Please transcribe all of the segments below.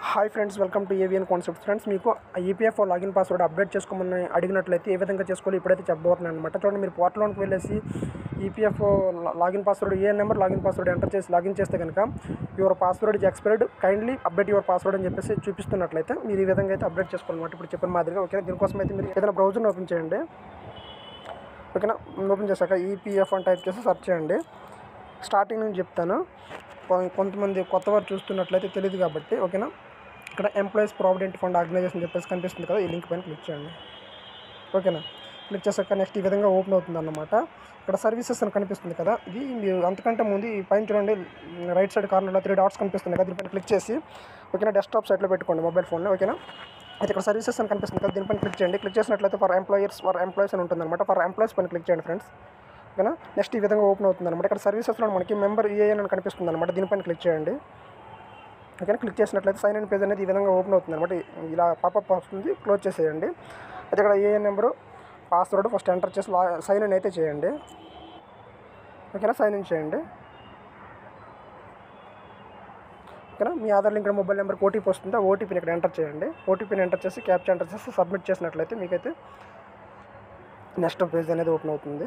hi friends welcome to AVN concept friends మీకు EPFO login password update చేసుకోమని అడిగినట్లయితే ఏ విధంగా చేసుకోవాలి ఇప్పుడైతే చెప్పబోతున్నాను అనమాట చూడండి మీరు పోర్టల్లోకి వెళ్ళేసి ఈపీఎఫ్ఓ లాగిన్ పాస్వర్డ్ ఏ నెంబర్ లాగిన్ పాస్వర్డ్ ఎంటర్ చేసి లాగిన్ చేస్తే కనుక your password is expired kindly update your password అని చెప్పేసి చూపిస్తున్నట్లయితే మీరు ఈ విధంగా అయితే అప్డేట్ చేసుకోవాలన్నమాట ఇప్పుడు చెప్పిన మాదిరిగా ఓకే దీనికోసం అయితే మీరు ఏదైనా బ్రౌజర్ని ఓపెన్ చేయండి ఓకేనా ఓపెన్ చేశాక ఈపీఎఫ్ అని టైప్ చేసి సెర్చ్ చేయండి స్టార్టింగ్ నుంచి చెప్తాను కొ- కొంతమంది కొత్త వారు చూస్తున్నట్లయితే తెలియదు కాబట్టి ఓకేనా ఇక్కడ ఎంప్లాయీస్ ప్రావిడెంట్ ఫండ్ ఆర్గనైజేషన్ చెప్పేసి కనిపిస్తుంది కదా ఈ లింక్ పైన క్లిక్ చేయండి ఓకేనా క్లిక్ చేశాక నెక్స్ట్ ఈ విధంగా ఓపెన్ అవుతుంది అన్నమాట ఇక్కడ సర్వీసెస్ అని కనిపిస్తుంది కదా ఇది మీరు అంతకంటే ముందు ఈ పైన చూడండి రైట్ సైడ్ కార్నర్లో త్రీ డాట్స్ కనిపిస్తుంది కదా దీనిపైన క్లిక్ చేసి ఓకేనా డెస్క్టాప్ సైట్లో పెట్టుకోండి మొబైల్ ఫోన్లో ఓకేనా అయితే ఇక్కడ సర్వీసెస్ అని కనిపిస్తుంది కదా దీనిపైన క్లిక్ చేయండి క్లిక్ చేసినట్లయితే ఫర్ ఎంప్లాయర్స్ ఫర్ ఎంప్లాయీస్ అని ఉంటుంది అనమాట ఫర్ ఎంప్లాయీస్ పైన క్లిక్ చేయండి ఫ్రెండ్స్ ఓకేనా నెక్స్ట్ ఈ విధంగా ఓపెన్ అవుతుంది అనమాట ఇక్కడ సర్వీసెస్లో మనకి మెంబర్ ఈఏఎన్ అని కనిపిస్తుంది అనమాట దీనిపైన క్లిక్ చేయండి ఓకేనా క్లిక్ చేసినట్లయితే సైన్ ఇన్ పేజ్ అనేది ఈ విధంగా ఓపెన్ అవుతుంది అనమాట ఇలా పాపప్ వస్తుంది క్లోజ్ చేసేయండి అయితే ఇక్కడ UAN number password first enter చేసి లా సైన్ ఇన్ అయితే చేయండి ఓకేనా సైన్ ఇన్ చేయండి ఓకేనా మీ ఆధార్ లింక్ మొబైల్ నెంబర్కి ఓటీపీ వస్తుంది ఆ ఓటీపీని ఇక్కడ ఎంటర్ చేయండి ఓటీపీని ఎంటర్ చేసి క్యాప్చర్ ఎంటర్ చేసి సబ్మిట్ చేసినట్లయితే మీకైతే నెక్స్ట్ పేజ్ అనేది ఓపెన్ అవుతుంది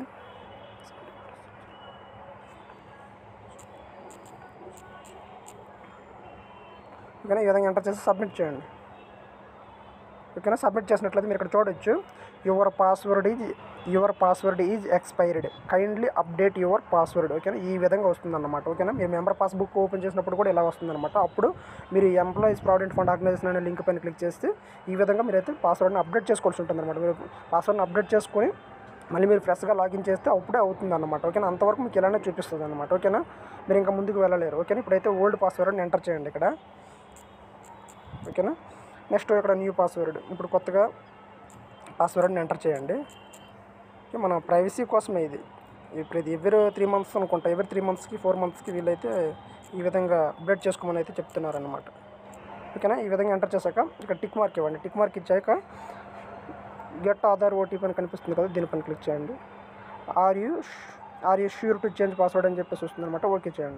ఓకేనా ఈ విధంగా ఎంటర్ చేసి సబ్మిట్ చేయండి ఓకేనా సబ్మిట్ చేసినట్లయితే మీరు ఇక్కడ చూడొచ్చు your password is your password is expired kindly update your password ఓకేనా ఈ విధంగా వస్తుందన్నమాట ఓకేనా మీరు మెంబర్ పాస్బుక్ ఓపెన్ చేసినప్పుడు కూడా ఇలా వస్తుందన్నమాట అప్పుడు మీరు ఎంప్లాయీస్ ప్రావిడెంట్ ఫండ్ ఆర్గనైజేషన్ అనే లింక్ పైన క్లిక్ చేస్తే ఈ విధంగా మీరైతే పాస్వర్డ్ని అప్డేట్ చేసుకోవాల్సి ఉంటుంది అనమాట మీరు పాస్వర్డ్ని అప్డేట్ చేసుకొని మళ్ళీ మీరు ఫ్రెష్గా లాగిన్ చేస్తే అప్పుడే అవుతుంది అనమాట ఓకేనా అంతవరకు మీకు ఇలానే చూపిస్తుంది అనమాట ఓకేనా మీరు ఇంకా ముందుకు వెళ్ళలేరు ఓకేనా ఇప్పుడైతే ఓల్డ్ పాస్వర్డ్ని ఎంటర్ చేయండి ఇక్కడ ఓకేనా నెక్స్ట్ ఇక్కడ న్యూ పాస్వర్డ్ ఇప్పుడు కొత్తగా పాస్వర్డ్ని ఎంటర్ చేయండి ఓకే, మన ప్రైవసీ కోసమే ఇది ఇప్పుడు ఇది ఎవరి త్రీ మంత్స్ అనుకుంటా ఎవరి త్రీ మంత్స్కి ఫోర్ మంత్స్కి వీళ్ళైతే ఈ విధంగా అప్డేట్ చేసుకోమని అయితే చెప్తున్నారనమాట ఓకేనా ఈ విధంగా ఎంటర్ చేశాక ఇక్కడ టిక్ మార్క్ ఇవ్వండి టిక్ మార్క్ ఇచ్చాక గెట్ ఆధార్ ఓటీపీ అని కనిపిస్తుంది కదా దీనిపైన క్లిక్ చేయండి are you are you sure to change password అని చెప్పేసి వస్తుంది అనమాట ఓకే చేయండి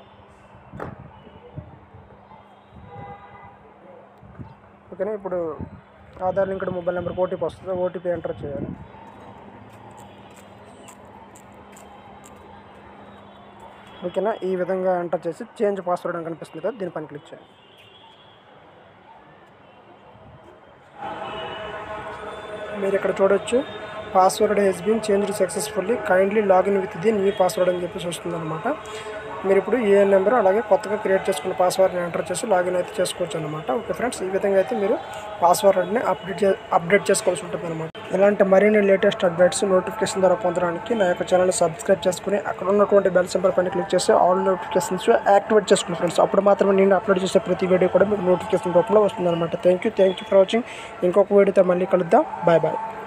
ఓకేనా ఇప్పుడు ఆధార్ లింక్డ్ మొబైల్ నెంబర్కి ఓటీపీ వస్తుంది ఓటీపీ ఎంటర్ చేయాలి ఓకేనా ఈ విధంగా ఎంటర్ చేసి చేంజ్ పాస్వర్డ్ అని కనిపిస్తుంది కదా దీనిపైన క్లిక్ చేయండి మీరు ఇక్కడ చూడొచ్చు password has been change successfully kindly login with the new password అని చెప్పేసి వస్తుంది అనమాట మీరు ఇప్పుడు ఏ నెంబర్ అలాగే కొత్తగా క్రియేట్ చేసుకున్న పాస్వర్డ్ని ఎంటర్ చేసి లాగిన్ అయితే చేసుకోవచ్చు అనమాట ఓకే ఫ్రెండ్స్ ఈ విధంగా అయితే మీరు పాస్వర్డ్ని అప్డేట్ చే అప్డేట్ చేసుకోవాల్సి ఉంటుంది అనమాట ఇలాంటి మరిన్ని లేటెస్ట్ అప్డేట్స్ నోటిఫికేషన్ ద్వారా పొందడానికి నా యొక్క ఛానల్ని సబ్స్క్రైబ్ చేసుకుని అక్కడ ఉన్నటువంటి బెల్ సింబల్ పైన క్లిక్ చేసి ఆల్ నోటిఫికేషన్స్ యాక్టివేట్ చేసుకుని ఫ్రెండ్స్ అప్పుడు మాత్రమే నేను అప్లోడ్ చేసే ప్రతి వీడియో కూడా మీకు నోటిఫికేషన్ రూపంలో వస్తుంది అనమాట thank you thank you for watching ఇంకొక వీడియోతో మళ్ళీ కలుద్దాం బాయ్ బాయ్